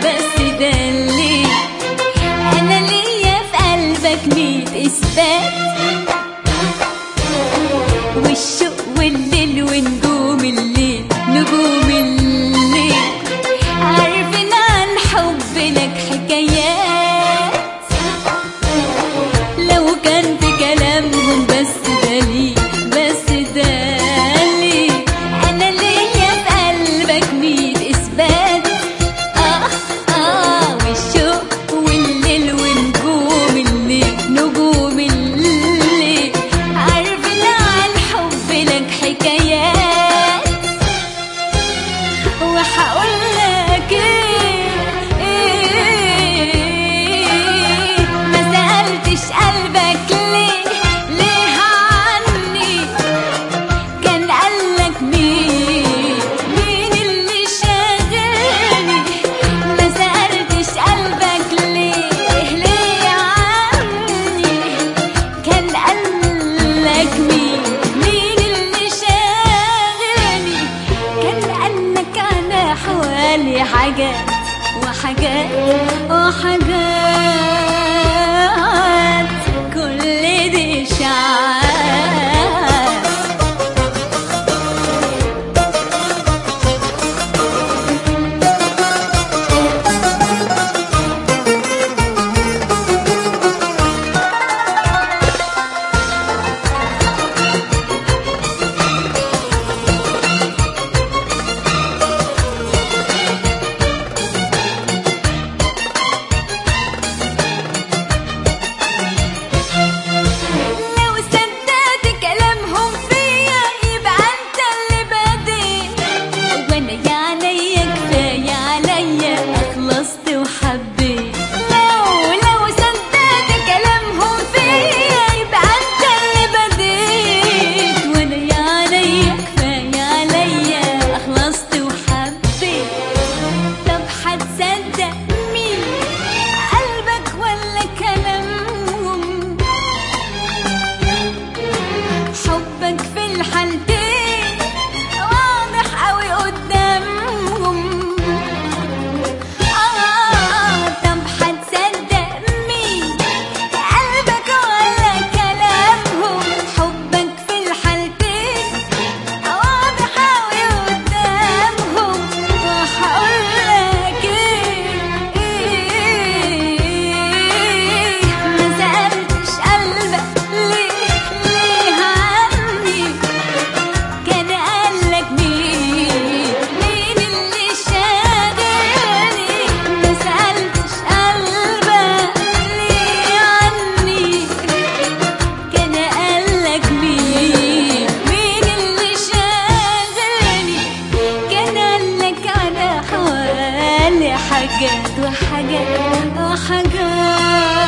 بس ده اللي انا ليا في قلبك ميت اثبات والشوق والليل ونجوم الليل نجوم الليل عارفين عن حب لك حكايات لو كان في كلامهم بس دليل بس دليل انا ليا في قلبك ميت اثبات اه اه والشوق والليل ونجوم الليل نجوم الليل عارفين عن حب لك حكايات وهقول لك ايه ايه ما سألتش قلبك ليه ليه عني كان قالك مين مين اللي شاغلني ما سألتش قلبك ليه ليه عني كان قالك مين مين اللي شاغلني كان قالك انا حوالي حاجات وحاجات وحاجات كل دي اشاعات لو صدقت كلامهم فيا يبقى انت اللي بديت وانا يا عليا كفايه عليا اخلصت وحبيت لو لو صدقت كلامهم فيا يبقى انت اللي بديت وانا يا عليا كفايه عليا اخلصت وحبيت طب هتصدق مين قلبك ولا كلامهم حبك في الحالتين واضح قوي قدامهم آه طب هتصدق مين قلبك ولا كلامهم حبك في الحالتين واضح قوي قدامهم وهقولك ايه ايه ما سألتش قلبك ليه ليه عني كان قالك مين مين اللي شاغلني ما سألتش قلبك ليه عني كان قالك مين مين اللي شاغلني كان قالك على حوالي حاجات وحاجات وحاجات